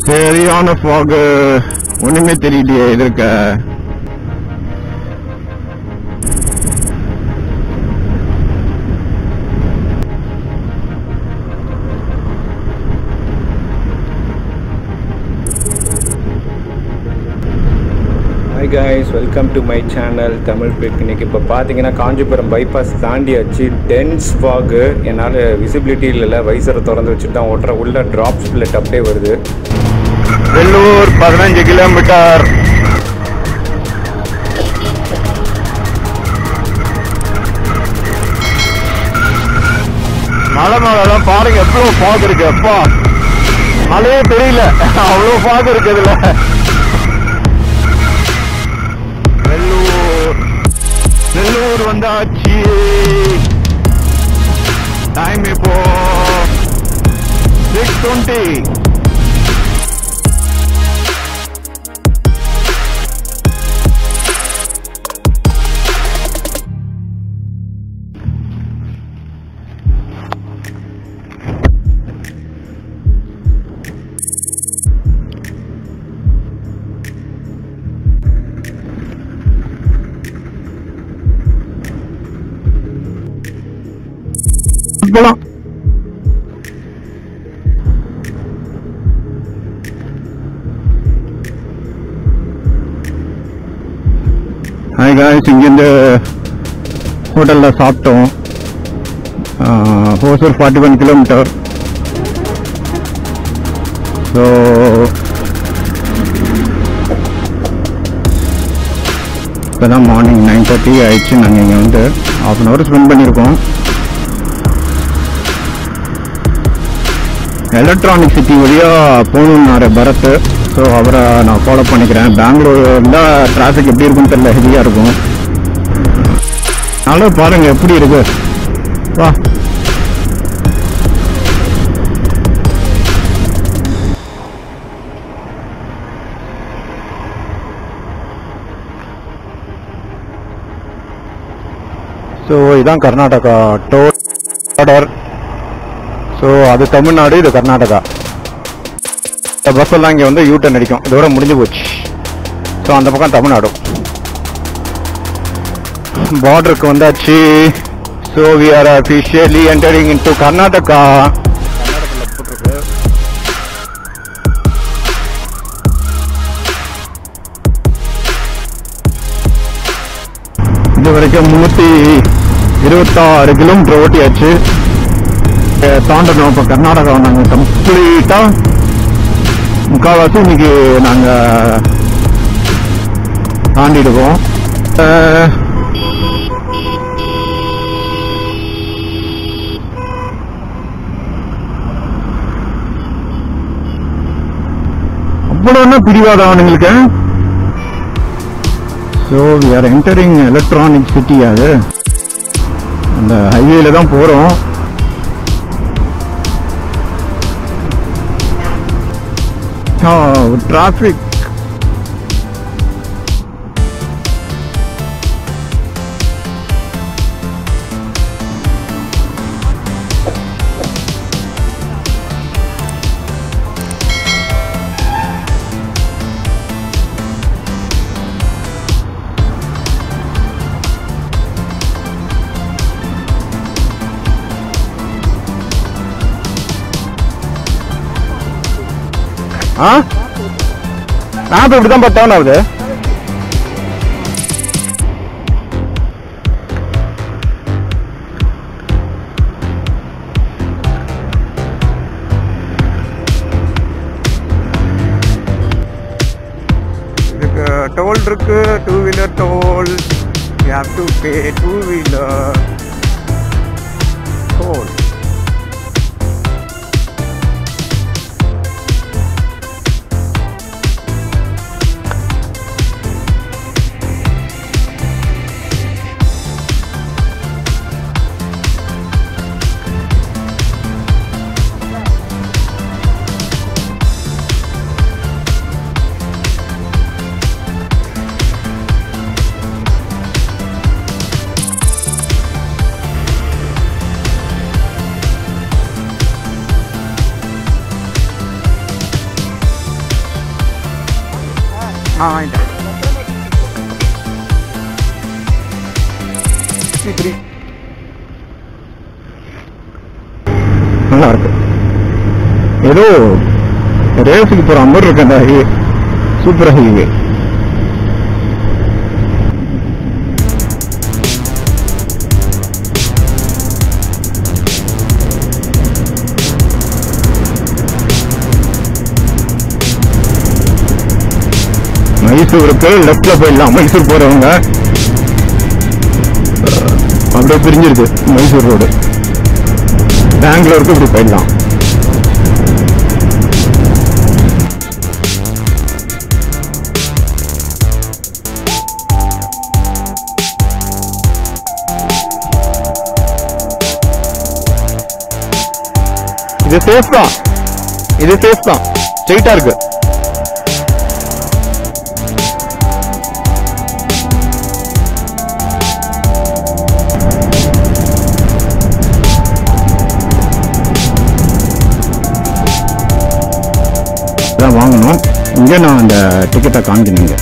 சரியான ஃபாக் ஒண்ணுமே தெரியலையே எதிர்க்க hi guys welcome to my channel Tamil பிக் இன்னைக்கு இப்போ பார்த்தீங்கன்னா காஞ்சிபுரம் பைபாஸ் தாண்டியாச்சு டென்ஸ் ஃபாகு என்னால் விசிபிலிட்டி இல்லைல்ல வைசரை திறந்து வச்சுட்டு தான் ஓட்டுற உள்ள ட்ராப் ஸ்பிளட் அப்படியே வருது வெள்ளூர் பதினஞ்சு கிலோமீட்டர் மலை மேலாம் பாருங்க எவ்வளவு ஃபாக் இருக்கு அப்பா மழையே தெரியல அவ்வளவு ஃபாக் இருக்கு இதுல வெள்ளூர் வெள்ளூர் வந்தாச்சு டைம் இப்போ சிக்ஸ் டுவெண்ட்டி போலாம் ஹாய் காய்ஸ் இங்கேருந்து ஹோட்டலில் சாப்பிட்டோம் Hosur forty one kilometre so இப்போ தான் மார்னிங் நைன் தேர்ட்டி ஆயிடுச்சு நாங்கள் இங்கே வந்து ஹாஃப் அன் ஹவர் ஸ்பெண்ட் பண்ணியிருக்கோம் எலக்ட்ரானிக் சிட்டி வழியாக போகணுன்னாரு பரத் ஸோ அவரை நான் ஃபாலோ பண்ணிக்கிறேன் பெங்களூர் தான் டிராஃபிக் எப்படி இருக்குன்னு தெரியல ஹெவியாக இருக்கும் நல்லா பாருங்க எப்படி இருக்கு வா ஸோ இதான் கர்நாடகா டோல் ஆர்டர் ஸோ அது தமிழ்நாடு இது கர்நாடகா இந்த பஸ் எல்லாம் இங்கே வந்து யூ டர்ன் அடிக்கும் இதோட முடிஞ்சு போச்சு ஸோ அந்த பக்கம் தமிழ்நாடு பார்டருக்கு வந்தாச்சு so we are officially entering into Karnataka இது வரைக்கும் முந்நூற்றி இருபத்தாறு கிலோமீட்டர் ஓட்டியாச்சு அஹ் தாண்டணும் இப்போ கர்நாடகா நாங்கள் கம்ப்ளீட்டாக முக்கால்வாசி இன்னைக்கு நாங்கள் தாண்டிடுவோம் அஹ் அவ்வளோ என்ன பிடிவாதம் அவனுங்களுக்கு so we are entering Electronic City அது அந்த ஹைவேல தான் போகிறோம் டிராஃபிக் ஆ நான் இப்போ இப்படி தான் பார்த்தா ஆகுது இதுக்கு டோல் இருக்கு two wheeler toll you have to pay two wheeler toll ஆ வாங்கிட்டேன் த்ரீ நல்லா இருக்கு ஏதோ ரேஸுக்கு போகிற மாதிரி இருக்கு அந்த ஹைவே சூப்பர் ஹைவே மைசூருக்கு லெஃப்ட்ல போயிடலாம் மைசூர் போறவங்க அஹ், அப்படியே பிரிஞ்சிருக்கு மைசூர் ரோடு பெங்களூருக்கு இப்படி போயிடலாம் இது சேஃப் தான் இது சேஃப் தான் ஸ்ட்ரெயிட்டா இருக்கு தான் வாங்கணும் இங்கே நான் அந்த டிக்கெட்டை காமிக்கணுங்க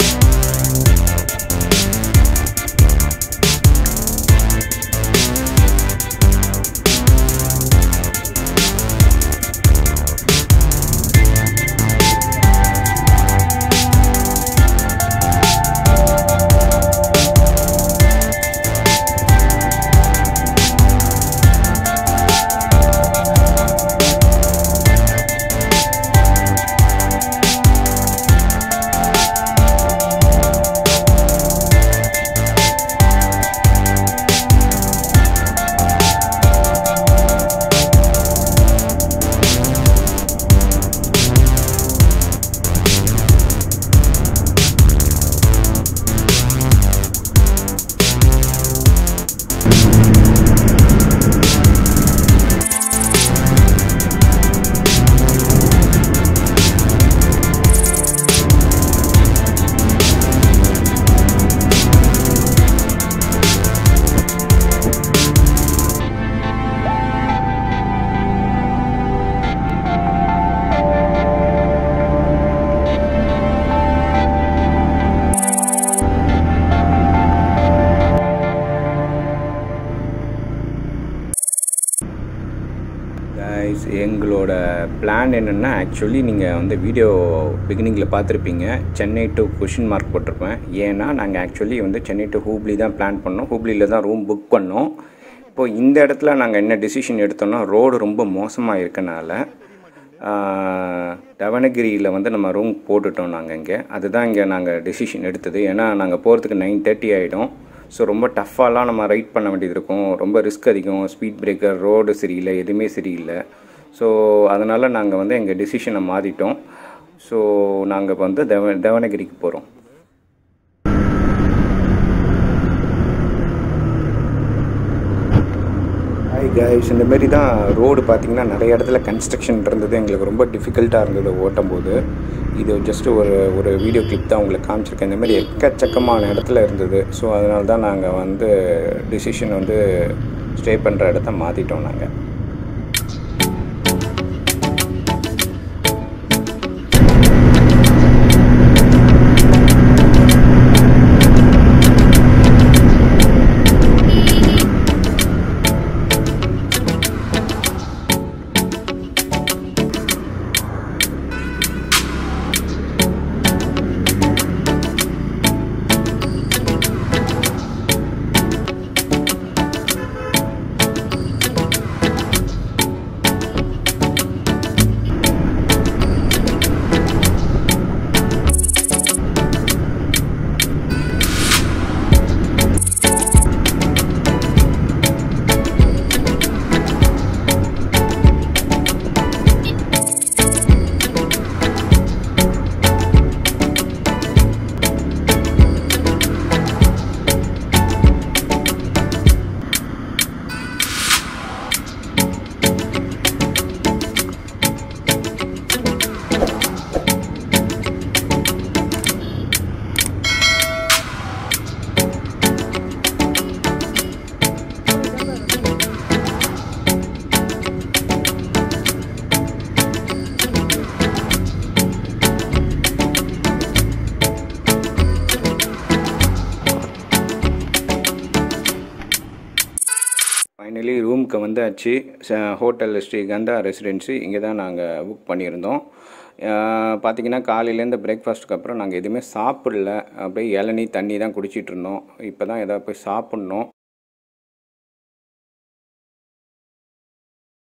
கைஸ் எங்களோட பிளான் என்னென்னா ஆக்சுவலி நீங்கள் வந்து வீடியோ பிகினிங்கில் பார்த்துருப்பீங்க சென்னை டு கொஷின் மார்க் போட்டிருப்பேன் ஏன்னா நாங்கள் ஆக்சுவலி வந்து சென்னை டு ஹூப்ளி தான் பிளான் பண்ணோம் ஹூப்ளியில் தான் ரூம் புக் பண்ணோம் இப்போ இந்த இடத்துல நாங்கள் என்ன டிசிஷன் எடுத்தோம்னா ரோடு ரொம்ப மோசமாக இருக்கனால தவணகிரியில் வந்து நம்ம ரூம் போட்டுட்டோம் நாங்கள் இங்கே அதுதான் இங்கே நாங்கள் டெசிஷன் எடுத்தது ஏன்னா நாங்கள் போகிறதுக்கு நைன் தேர்ட்டி ஆகிடும் ஸோ ரொம்ப டஃப்பாலாம் நம்ம ரைட் பண்ண வேண்டியது இருக்கும் ரொம்ப ரிஸ்க் அதிகம் ஸ்பீட் பிரேக்கர் ரோடு சரியில்லை எதுவுமே சரியில்லை ஸோ அதனால் நாங்கள் வந்து எங்கள் டெசிஷனை மாற்றிட்டோம் ஸோ நாங்கள் இப்போ வந்து தவ தவணகிரிக்கு போகிறோம் ஹாய் கைஸ் இந்த மாதிரி தான் ரோடு பார்த்தீங்கன்னா நிறைய இடத்துல கன்ஸ்ட்ரக்ஷன் இருந்தது எங்களுக்கு ரொம்ப டிஃபிகல்ட்டாக இருந்தது ஓட்டும் போது இது ஜஸ்ட் ஒரு ஒரு வீடியோ கிளிப் தான் உங்களுக்கு காமிச்சிருக்கேன் இந்த மாதிரி எக்கச்சக்கமான இடத்துல இருந்தது ஸோ அதனால தான் நாங்கள் வந்து டிசிஷன் வந்து ஸ்டே பண்ணுற இடத்த மாற்றிட்டோம் நாங்கள் ஃபைனலி ரூமுக்கு வந்தாச்சு ஹோட்டல் ஸ்ரீகந்தா ரெசிடென்சி இங்கே தான் நாங்கள் புக் பண்ணியிருந்தோம் அஹ் பார்த்தீங்கன்னா காலையிலேருந்து பிரேக்ஃபாஸ்ட்டுக்கு அப்புறம் நாங்கள் எதுவுமே சாப்பிடல அப்படியே இளநீ தண்ணி தான் குடிச்சிட்டு இருந்தோம் இப்போ தான் எதாவது போய் சாப்பிட்ணும்